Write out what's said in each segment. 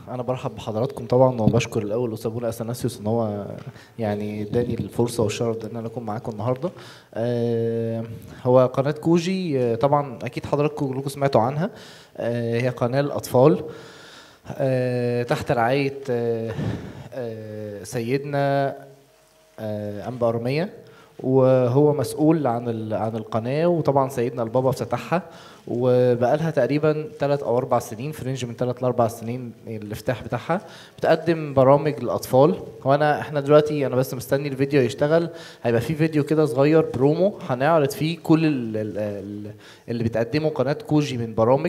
انا برحب بحضراتكم طبعا وبشكر الاول استاذ بولا اثناسيوس ان هو يعني اداني الفرصه والشرف ان انا اكون معاكم النهارده آه، هو قناه كوجي آه، طبعا اكيد حضراتكم كلكم سمعتوا عنها آه، هي قناه الاطفال آه، تحت رعايه آه، آه، سيدنا آه، انبا ارميه وهو مسؤول عن ال- عن القناه وطبعا سيدنا البابا افتتحها وبقالها تقريبا ثلاث او اربع سنين في رينج من ثلاث لاربع سنين الافتتاح بتاعها بتقدم برامج للاطفال وانا احنا دلوقتي انا بس مستني الفيديو يشتغل هيبقى في فيديو كده صغير برومو هنعرض فيه كل ال- ال- ال- اللي بتقدمه قناه كوجي من برامج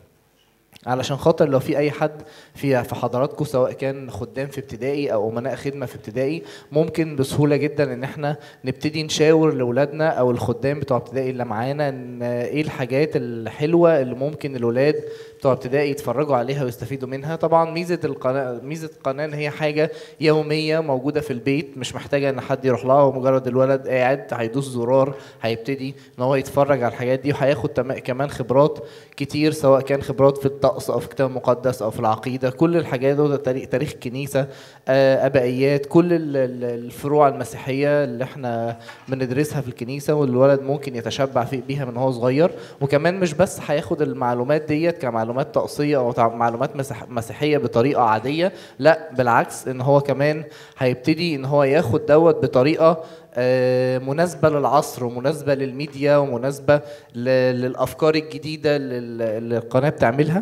علشان خاطر لو في اي حد في في حضراتكم سواء كان خدام في ابتدائي او امناء خدمه في ابتدائي ممكن بسهوله جدا ان احنا نبتدي نشاور لاولادنا او الخدام بتوع ابتدائي اللي معانا ان ايه الحاجات الحلوه اللي ممكن الولاد بتوع ابتدائي يتفرجوا عليها ويستفيدوا منها طبعا ميزه القناه ميزه القناه ان هي حاجه يوميه موجوده في البيت مش محتاجه ان حد يروح لها ومجرد الولد قاعد هيدوس زرار هيبتدي ان هو يتفرج على الحاجات دي وهياخد تما- كمان خبرات كتير سواء كان خبرات في الطقس او في الكتاب المقدس او في العقيده كل الحاجات دول تاريخ تاريخ الكنيسه آه، ابائيات كل ال- ال- الفروع المسيحيه اللي احنا بندرسها في الكنيسه والولد ممكن يتشبع في بيها من هو صغير وكمان مش بس هياخد المعلومات ديت كمعلومات طقسيه او تع- معلومات مسيح- مسيحيه بطريقه عاديه لا بالعكس ان هو كمان هيبتدي ان هو ياخد دوت بطريقه آه، مناسبة للعصر ومناسبة للميديا ومناسبة ل- للأفكار الجديدة اللي اللي القناة بتعملها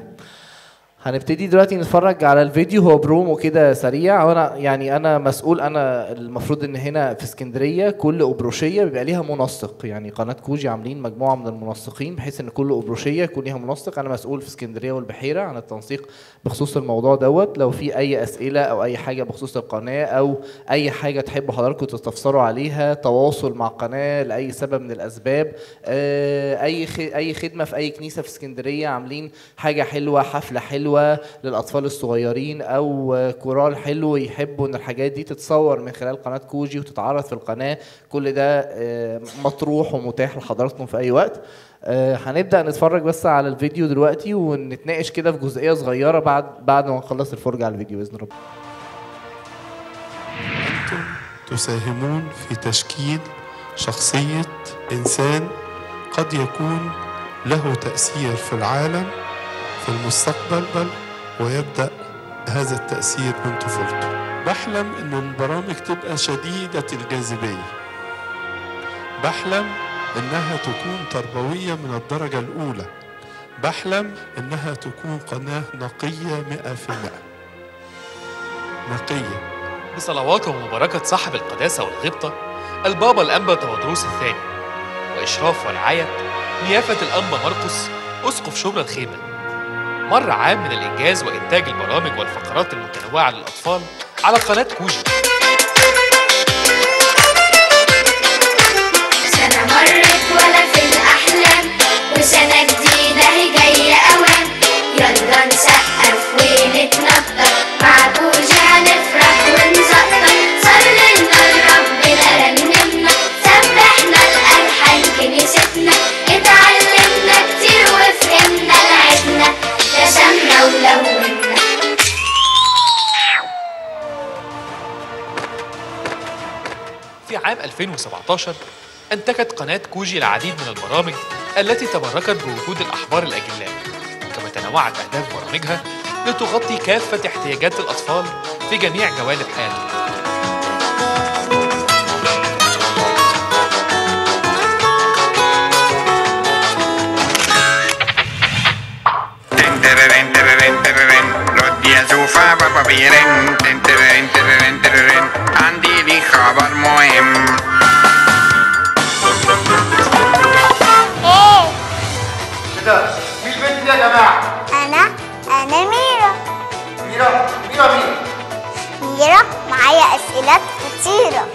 هنبتدي دلوقتي نتفرج على الفيديو هو برومو كده سريع وانا يعني انا مسؤول انا المفروض ان هنا في اسكندريه كل ابروشيه بيبقى ليها منسق يعني قناه كوجي عاملين مجموعه من المنسقين بحيث ان كل ابروشيه يكون ليها منسق انا مسؤول في اسكندريه والبحيره عن التنسيق بخصوص الموضوع دوت لو في اي اسئله او اي حاجه بخصوص القناه او اي حاجه تحبوا حضراتكم تستفسروا عليها تواصل مع القناه لاي سبب من الاسباب آه، اي خ- اي خدمه في اي كنيسه في اسكندريه عاملين حاجه حلوه حفله حلوه للاطفال الصغيرين او آه، كورال حلو يحبوا ان الحاجات دي تتصور من خلال قناه كوجي وتتعرض في القناه كل ده آه، مطروح ومتاح لحضراتكم في اي وقت آه، هنبدا نتفرج بس على الفيديو دلوقتي ونتناقش كده في جزئيه صغيره بعد بعد ما نخلص الفرجه على الفيديو باذن ربنا أنتم تساهمون في تشكيل شخصية إنسان قد يكون له تأثير في العالم في المستقبل بل ويبدأ هذا التأثير من طفولته بحلم أن البرامج تبقى شديدة الجاذبية بحلم أنها تكون تربوية من الدرجة الأولى بحلم أنها تكون قناة نقية مئة في المئة نقية بصلوات ومباركة صاحب القداسة والغبطة البابا الأنبا تودروس الثاني وإشراف ورعاية نيافة الأنبا مرقس أسقف شبرا الخيمة مر عام من الإنجاز وإنتاج البرامج والفقرات المتنوعة للأطفال على قناة كوجي سنة مرت ولا في الأحلام وسنة جديدة هي جاية أوام يلا نسقف ونتنطط مع بوجي هنفرح ونزقطط صلينا لربنا رنمنا سبحنا الألحان كنيستنا اتعلمنا كتير وفهمنا لعبنا رسمنا ولونا في عام 2017 أنتجت قناة كوجي العديد من البرامج التي تبركت بوجود الأحبار الأجلاء كما تنوعت أهداف برامجها لتغطي كافة احتياجات الأطفال في جميع جوانب حياتهم Ten, tereren, tereren, tereren. Los días ufa papapiren. Ten, tereren, tereren, tereren. Andi di khabar muhim. كده مين البنت دي يا جماعه؟ أنا أنا ميرا ميرا ميرا مين؟ ميرا معايا أسئلة كتيرة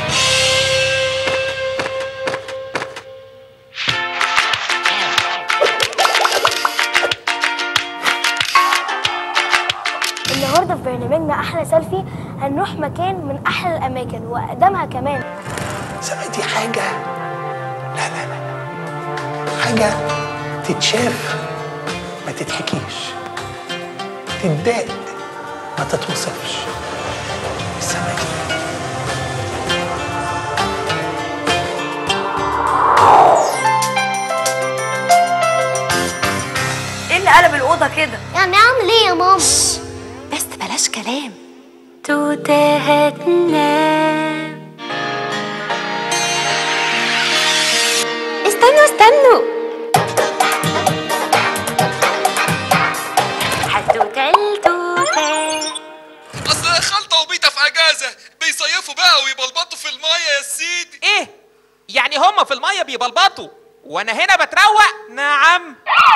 النهارده في برنامجنا احلى سيلفي هنروح مكان من احلى الاماكن واقدمها كمان سواء دي حاجة لا لا لا حاجة تتشاف ما تتحكيش تتضايق ما تتوصفش السما دي ايه اللي قلب الاوضه كده يعني اعمل ايه يا ماما بس بلاش كلام توتة هتنام استنوا استنوا حتوتة التوتة اصل خلطه وبيتا في اجازه بيصيفوا بقى ويبلبطوا في المايه يا سيدي ايه يعني هما في الميه بيبلبطوا وانا هنا بتروق نعم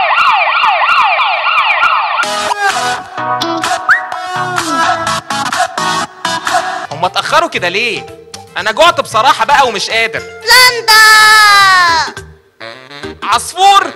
هما اتاخروا كده ليه انا جعت بصراحه بقى ومش قادر لندا عصفور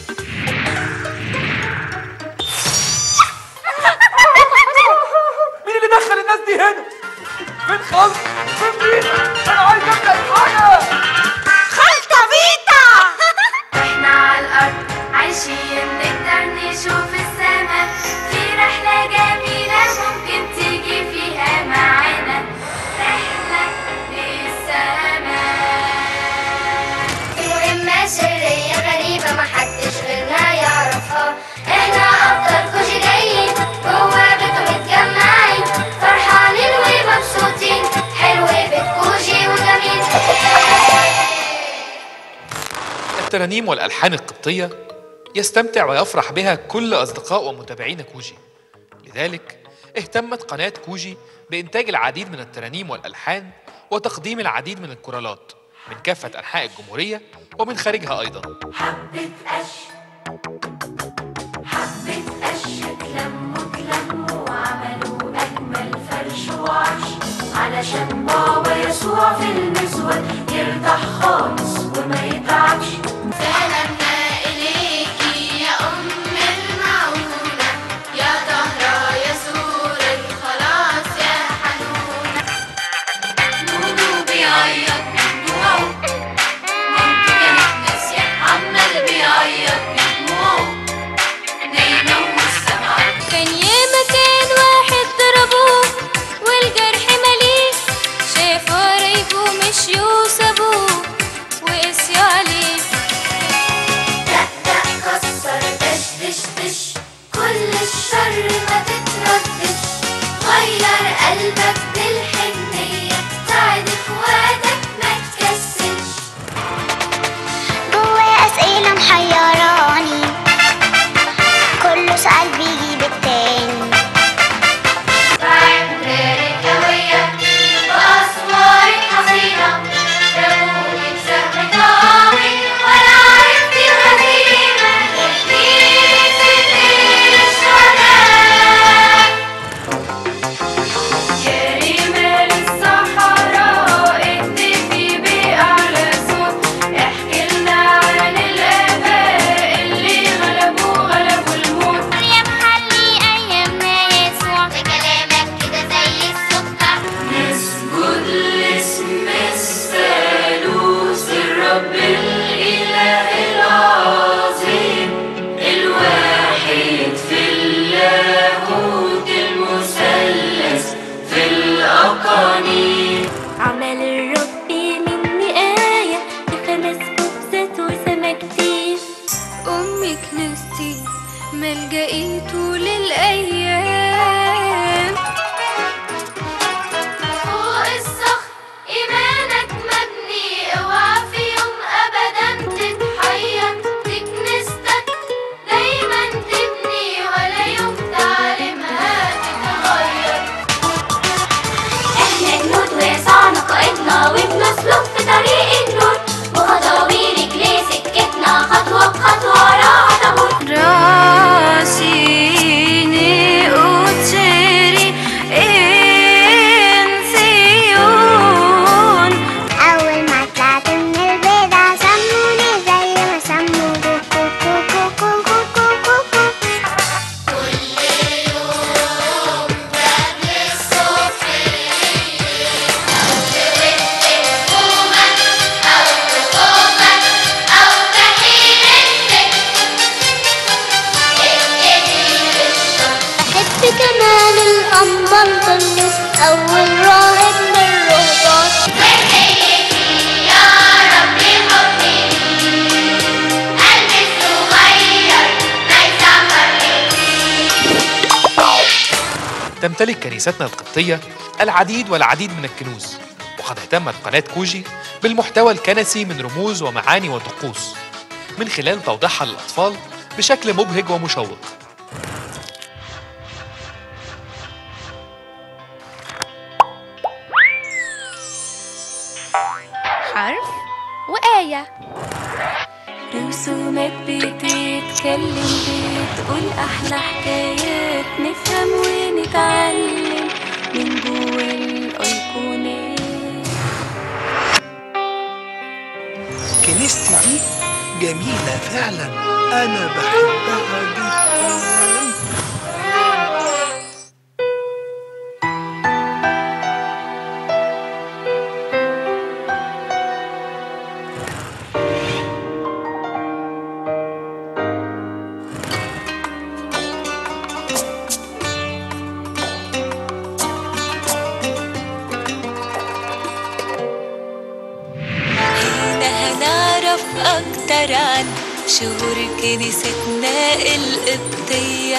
مين اللي دخل الناس دي هنا؟ فين خلط؟ فين مين؟ انا عايز ابدا حاجه خلطة بيتا احنا على الارض عايشين نقدر نشوف السما في رحلة جميلة ممكن تيجي فيها معانا رحلة للسما في مهمة سرية غريبة محدش غيرنا يعرفها احنا افضل كوشي جايين جوا بيته متجمعين فرحانين ومبسوطين حلو بيت كوشي وجميل الترانيم والالحان القبطيه يستمتع ويفرح بها كل اصدقاء ومتابعين كوجي لذلك اهتمت قناه كوجي بانتاج العديد من الترانيم والالحان وتقديم العديد من الكورالات من كافه انحاء الجمهوريه ومن خارجها ايضا حبة قش حبة قش اتلموا اتلموا وعملوا أجمل فرش وعش علشان بابا يسوع في المسود يرتاح خالص وما يتعبش سلامنا إليكي يا أم المعونة يا طهرة يا سور الخلاص يا حنونة نونو بيعيط دموعه مامته كانت ناسية عمال بيعيط بدموعه نايمة ومش سامعة كان ياما كان واحد ضربوه والجرح مليه شاف قرايبه مشيوا سابوه وقسيوا عليه دق دق كسر دش دش دش كل الشر ما تتردش غير قلبك بالحنية ساعد اخواتك ما تكسلش جوايا أسئلة محيراني كل سؤال بيجي بالتاني بعبرك قوية بأسوارك حصينة رموك سهم طاغي ولا عرفت هزيمة كنيسة الشهداء يا رمال الصحراء اهتفي بأعلى صوت احكي لنا عن الآباء اللي غلبوا غلبوا الموت مريم حلي أيامنا يسوع في كلامك كده زي السكر نسجد لاسم الثالوث الرب الإله العظيم الواحد في اللاهوت المثلث في الأقانيم عمل الرب مني آية بخمس خبزات وسمكتين أمي كنيستي ملجئي طول الأيام فوق الصخر إيمانك مبني اوعى في يوم أبدا تتحير دي كنيستك دايما تبني ولا يوم تعلمها تتغير احنا جنود ويسعنا قائدنا وبنسلك في طريق النور وخطوي رجلي سكتنا خطوة بخطوة راح تمر راسيني تمتلك كنيستنا القبطية العديد والعديد من الكنوز وقد اهتمت قناة كوجي بالمحتوى الكنسي من رموز ومعاني وطقوس من خلال توضيحها للأطفال بشكل مبهج ومشوق حرف وآية رسومات بتتكلم بتقول أحلى حكايات نفهم ونتعلم من جوا الأيقونات كنيستي دي جميلة فعلا أنا بحبها جدا هنا هنعرف أكتر عن شهور كنيستنا القبطية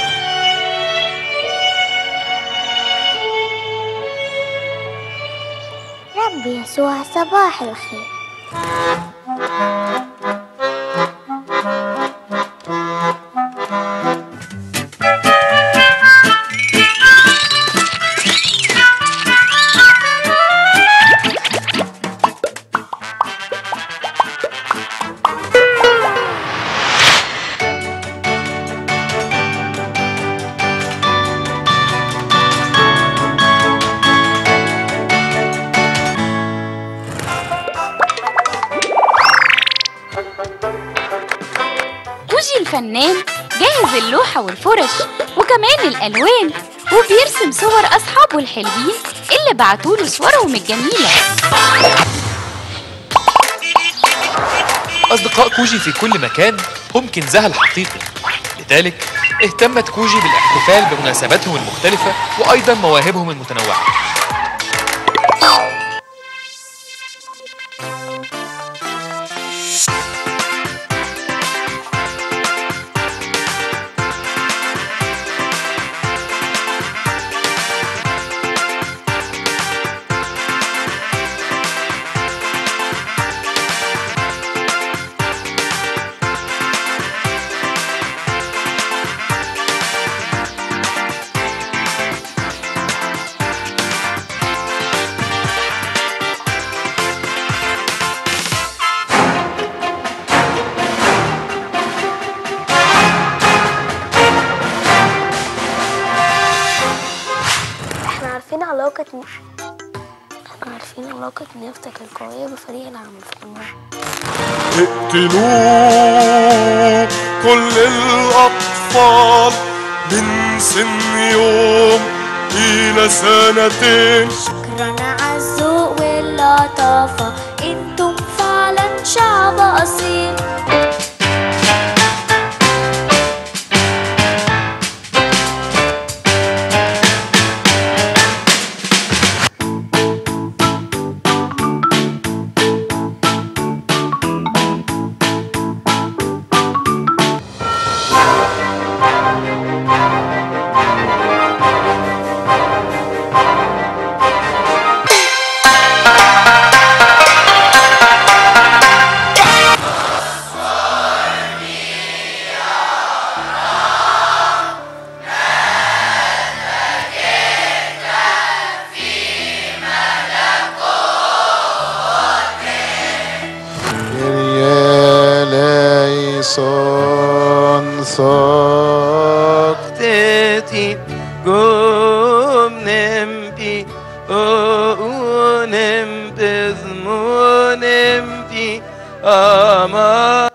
رب يسوع صباح الخير كوجي الفنان جاهز اللوحة والفرش وكمان الألوان وبيرسم صور أصحابه الحلوين اللي بعتوله صورهم الجميلة أصدقاء كوجي في كل مكان هم كنزها الحقيقي لذلك اهتمت كوجي بالاحتفال بمناسباتهم المختلفة وأيضا مواهبهم المتنوعة احنا عارفين علاقة احنا عارفين علاقة نيفتك القوية بفريق العمل في المرة اقتلوا كل الأطفال من سن يوم إلى سنتين شكرا عالذوق واللطافة انتم فعلا شعب أصيل eleison sokteti gumnem pi unem bezmunem pi ama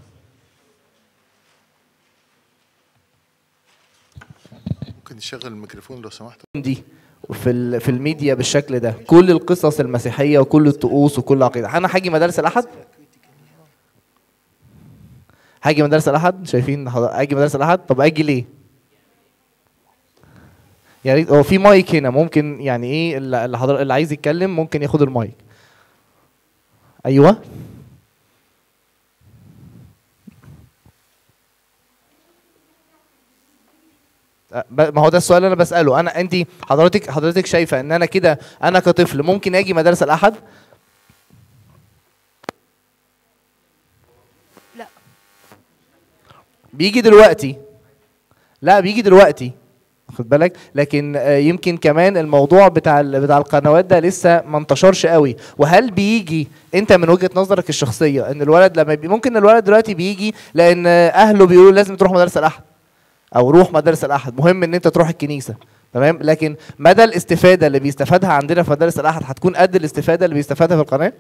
ممكن نشغل الميكروفون لو سمحت دي في ال- في الميديا بالشكل ده كل القصص المسيحيه وكل الطقوس وكل العقيده انا هاجي مدارس الاحد هاجي مدارس الاحد شايفين حضر- اجي مدارس الاحد طب اجي ليه يا ريت هو في مايك هنا ممكن يعني ايه اللي اللي حضر اللي عايز يتكلم ممكن ياخد المايك ايوه أه، ب- ما هو ده السؤال اللي انا بساله انا انت حضرتك حضرتك شايفه ان انا كده انا كطفل ممكن اجي مدارس الاحد لا. بيجي دلوقتي لا بيجي دلوقتي خد بالك لكن آه، يمكن كمان الموضوع بتاع ال- بتاع القنوات ده لسه ما انتشرش قوي وهل بيجي انت من وجهة نظرك الشخصية ان الولد لما بي ممكن الولد دلوقتي بيجي لان آه، اهله بيقولوا لازم تروح مدرسة الاحد او روح مدارس الاحد مهم ان انت تروح الكنيسة تمام لكن مدى الاستفادة اللي بيستفادها عندنا في مدارس الاحد هتكون قد الاستفادة اللي بيستفادها في القناة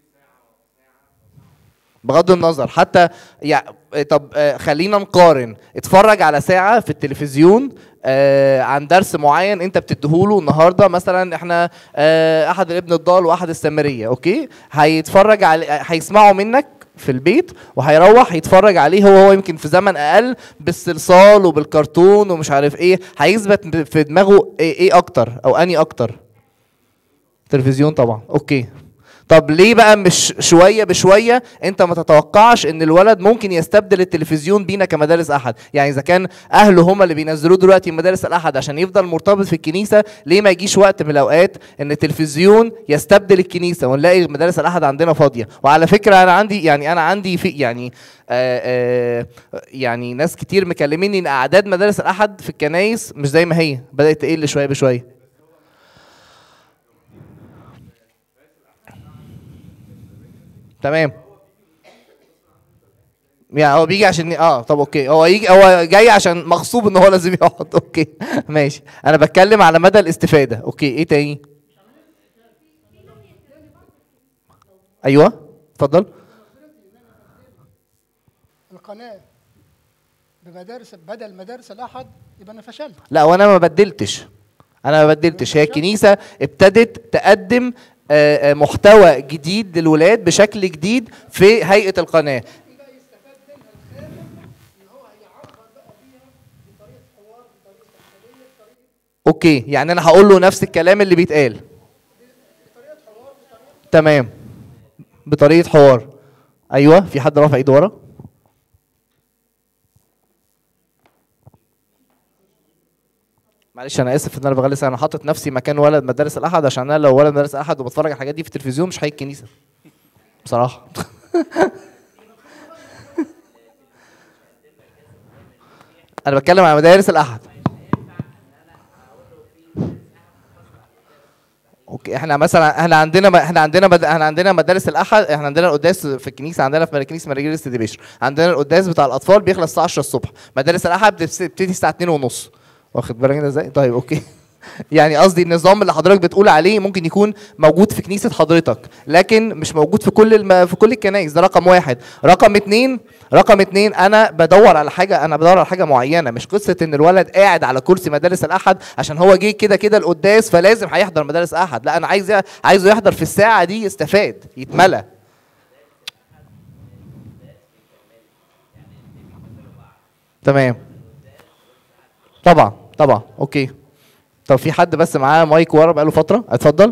بغض النظر حتى يعني طب آه، خلينا نقارن اتفرج على ساعة في التلفزيون آه، عن درس معين انت بتديهوله النهارده مثلا احنا آه، احد الابن الضال واحد السامريه اوكي هيتفرج على هيسمعه منك في البيت وهيروح يتفرج عليه هو هو يمكن في زمن اقل بالصلصال وبالكرتون ومش عارف ايه هيثبت في دماغه ايه, ايه اكتر او اني اكتر تلفزيون طبعا اوكي طب ليه بقى مش شويه بشويه انت ما تتوقعش ان الولد ممكن يستبدل التلفزيون بينا كمدارس احد يعني اذا كان اهله هم اللي بينزلوه دلوقتي مدارس الاحد عشان يفضل مرتبط في الكنيسه ليه ما يجيش وقت من الاوقات ان التلفزيون يستبدل الكنيسه ونلاقي مدارس الاحد عندنا فاضيه وعلى فكره انا عندي يعني انا عندي في يعني آآ آآ يعني ناس كتير مكلميني ان اعداد مدارس الاحد في الكنايس مش زي ما هي بدات تقل شويه بشويه تمام يعني هو بيجي عشان اه طب اوكي هو يجي هو جاي عشان مغصوب ان هو لازم يقعد اوكي ماشي انا بتكلم على مدى الاستفاده اوكي ايه تاني ايوه اتفضل القناه بمدارس بدل مدارس الاحد يبقى انا فشلت لا وانا ما بدلتش انا ما بدلتش هي الكنيسه ابتدت تقدم آه، آه، محتوى جديد للولاد بشكل جديد في هيئه القناه اوكي يعني انا هقول له نفس الكلام اللي بيتقال تمام بطريقه حوار ايوه في حد رافع ايده ورا معلش انا اسف ان انا بغلس انا حاطط نفسي مكان ولد مدارس الاحد عشان انا لو ولد مدارس الاحد وبتفرج على الحاجات دي في التلفزيون مش هاجي الكنيسه بصراحه انا بتكلم على مدارس الاحد اوكي احنا مثلا احنا عندنا احنا عندنا مد... احنا عندنا مدارس الاحد احنا عندنا القداس في الكنيسه عندنا في كنيسه مراجيل دي بشر عندنا القداس بتاع الاطفال بيخلص الساعه 10 الصبح مدارس الاحد بتبس- بتبتدي الساعه 2 ونص واخد بالك كده ازاي طيب اوكي يعني قصدي النظام اللي حضرتك بتقول عليه ممكن يكون موجود في كنيسه حضرتك لكن مش موجود في كل الم... في كل الكنائس ده رقم واحد رقم اتنين رقم اتنين انا بدور على حاجه انا بدور على حاجه معينه مش قصه ان الولد قاعد على كرسي مدارس الاحد عشان هو جه كده كده القداس فلازم هيحضر مدارس احد لا انا عايز عايزه يحضر في الساعه دي يستفاد يتملى تمام طبعا طبعا اوكي طب في حد بس معاه مايك ورا بقاله فتره اتفضل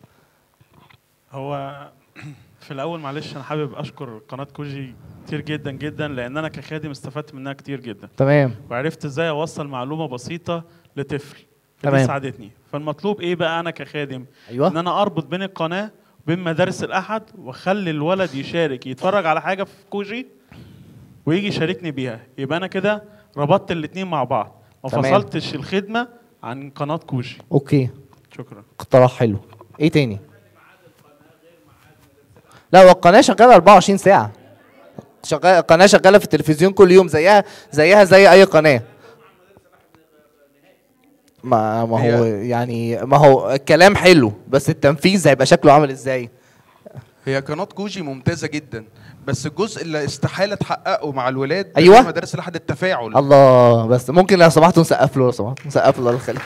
هو في الاول معلش انا حابب اشكر قناه كوجي كتير جدا جدا لان انا كخادم استفدت منها كتير جدا تمام وعرفت ازاي اوصل معلومه بسيطه لطفل تمام. فدي ساعدتني فالمطلوب ايه بقى انا كخادم أيوة. ان انا اربط بين القناه وبين مدارس الاحد واخلي الولد يشارك يتفرج على حاجه في كوجي ويجي يشاركني بيها يبقى انا كده ربطت الاتنين مع بعض ما تمام. فصلتش الخدمه عن قناه كوجي اوكي شكرا اقتراح حلو ايه تاني لا هو القناه شغاله 24 ساعه شغاله القناه شغاله في التلفزيون كل يوم زيها زيها زي اي قناه ما ما هو يعني ما هو الكلام حلو بس التنفيذ هيبقى شكله عامل ازاي هي قناة كوجي ممتازة جدا بس الجزء اللي استحالة تحققه مع الولاد أيوة. في مدارس الأحد التفاعل الله بس ممكن لو سمحتوا نسقف له لو سمحتوا نسقف له الله يخليك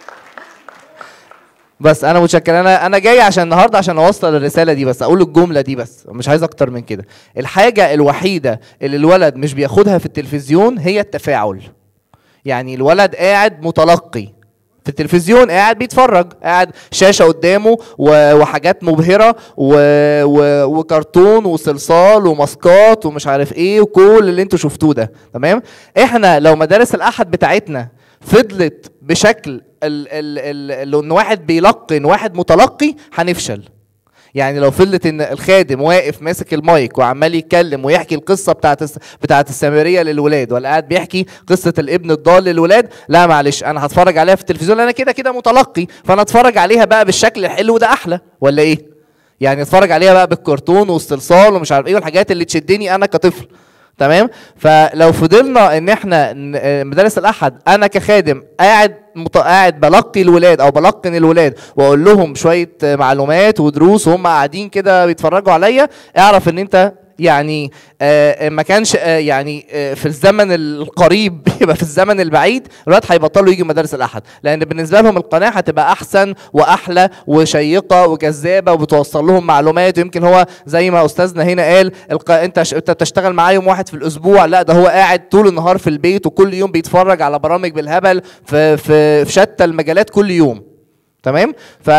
بس انا متشكر انا انا جاي عشان النهارده عشان اوصل الرساله دي بس اقول الجمله دي بس مش عايز اكتر من كده الحاجه الوحيده اللي الولد مش بياخدها في التلفزيون هي التفاعل يعني الولد قاعد متلقي في التلفزيون قاعد بيتفرج قاعد شاشه قدامه و- وحاجات مبهره و... و... وكرتون وصلصال وماسكات ومش عارف ايه وكل اللي انتوا شفتوه ده تمام احنا لو مدارس الاحد بتاعتنا فضلت بشكل ال ال ال ان واحد بيلقن واحد متلقي هنفشل يعني لو فضلت ان الخادم واقف ماسك المايك وعمال يتكلم ويحكي القصه بتاعت الس- بتاعت السامريه للولاد ولا قاعد بيحكي قصه الابن الضال للولاد لا معلش انا هتفرج عليها في التلفزيون انا كده كده متلقي فانا اتفرج عليها بقى بالشكل الحلو ده احلى ولا ايه يعني اتفرج عليها بقى بالكرتون والصلصال ومش عارف ايه والحاجات اللي تشدني انا كطفل تمام فلو فضلنا ان احنا ن- آه، مدارس الاحد انا كخادم قاعد مت... قاعد بلقي الولاد او بلقن الولاد واقول لهم شويه آه، معلومات ودروس وهم قاعدين كده بيتفرجوا عليا اعرف ان انت يعني آه، ما كانش آه، يعني آه، في الزمن القريب يبقى في الزمن البعيد الولاد هيبطلوا يجوا مدارس الاحد لان بالنسبه لهم القناه هتبقى احسن واحلى وشيقه وجذابه وبتوصل لهم معلومات ويمكن هو زي ما استاذنا هنا قال الق... انت ش... انت بتشتغل معاه يوم واحد في الاسبوع لا ده هو قاعد طول النهار في البيت وكل يوم بيتفرج على برامج بالهبل في في, في شتى المجالات كل يوم تمام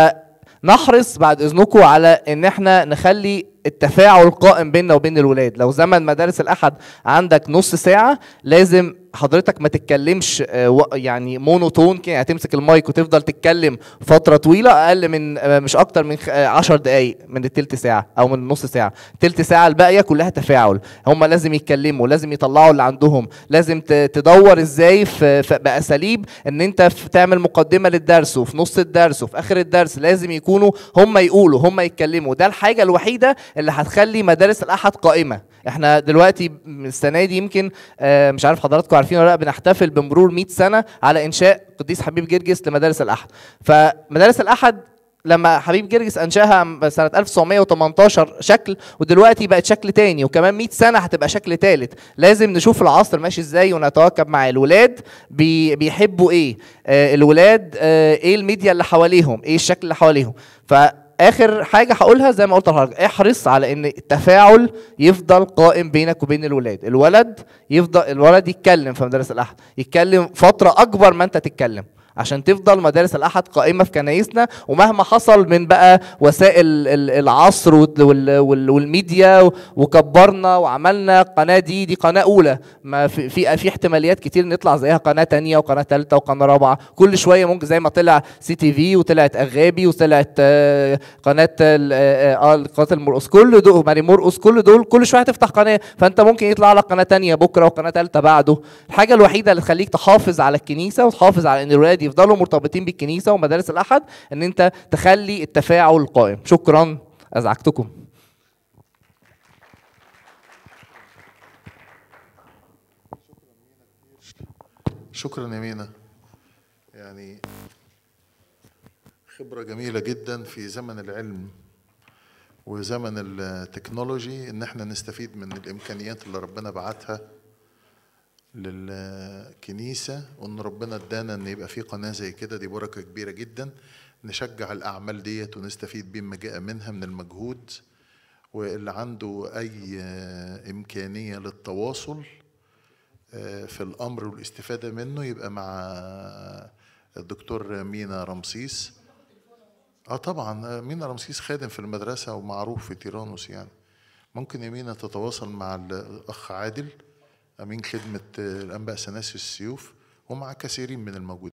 فنحرص بعد اذنكم على ان احنا نخلي التفاعل قائم بيننا وبين الولاد لو زمن مدارس الاحد عندك نص ساعه لازم حضرتك ما تتكلمش آه، و- يعني مونوتون كده يعني تمسك المايك وتفضل تتكلم فتره طويله اقل من آه، مش اكتر من خ- آه، عشر دقائق من التلت ساعه او من النص ساعه التلت ساعه الباقيه كلها تفاعل هم لازم يتكلموا لازم يطلعوا اللي عندهم لازم ت- تدور ازاي في في- باساليب ان انت في- تعمل مقدمه للدرس وفي نص الدرس وفي اخر الدرس لازم يكونوا هم يقولوا هم يتكلموا ده الحاجه الوحيده اللي هتخلي مدارس الاحد قائمه احنا دلوقتي السنه دي يمكن آه، مش عارف حضراتكم عارفين ولا لا بنحتفل بمرور 100 سنه على انشاء قديس حبيب جرجس لمدارس الاحد فمدارس الاحد لما حبيب جرجس انشاها سنه 1918 شكل ودلوقتي بقت شكل تاني وكمان 100 سنه هتبقى شكل تالت لازم نشوف العصر ماشي ازاي ونتواكب مع الولاد بي بيحبوا ايه آه الولاد آه ايه الميديا اللي حواليهم ايه الشكل اللي حواليهم فاخر حاجه هقولها زي ما قلت لحضرتك احرص على ان التفاعل يفضل قائم بينك وبين الولاد الولد يفضل الولد يتكلم في مدارس الاحد يتكلم فتره اكبر ما انت تتكلم عشان تفضل مدارس الاحد قائمه في كنايسنا ومهما حصل من بقى وسائل ال- العصر وال- وال- وال- والميديا وكبرنا وعملنا قناه دي دي قناه اولى ما في في, في احتماليات كتير نطلع زيها قناه تانية وقناه ثالثه وقناه رابعه كل شويه ممكن زي ما طلع سي تي في وطلعت اغابي وطلعت آه، قناه ال- اه آه، قناه المرقص كل دول ماري مرقص كل دول كل شويه هتفتح قناه فانت ممكن يطلع لك قناه تانية بكره وقناه ثالثه بعده الحاجه الوحيده اللي تخليك تحافظ على الكنيسه وتحافظ على ان الولاد يفضلوا مرتبطين بالكنيسه ومدارس الاحد ان انت تخلي التفاعل قائم شكرا ازعجتكم شكرا يا مينا يعني خبرة جميلة جدا في زمن العلم وزمن التكنولوجي ان احنا نستفيد من الامكانيات اللي ربنا بعتها للكنيسة وان ربنا ادانا ان يبقى في قناة زي كده دي بركة كبيرة جدا نشجع الاعمال ديت ونستفيد بما جاء منها من المجهود واللي عنده اي امكانية للتواصل في الامر والاستفاده منه يبقى مع الدكتور مينا رمسيس اه طبعا مينا رمسيس خادم في المدرسه ومعروف في تيرانوس يعني ممكن يا مينا تتواصل مع الاخ عادل امين خدمه الانباء سناسيوس السيوف ومع كثيرين من الموجودين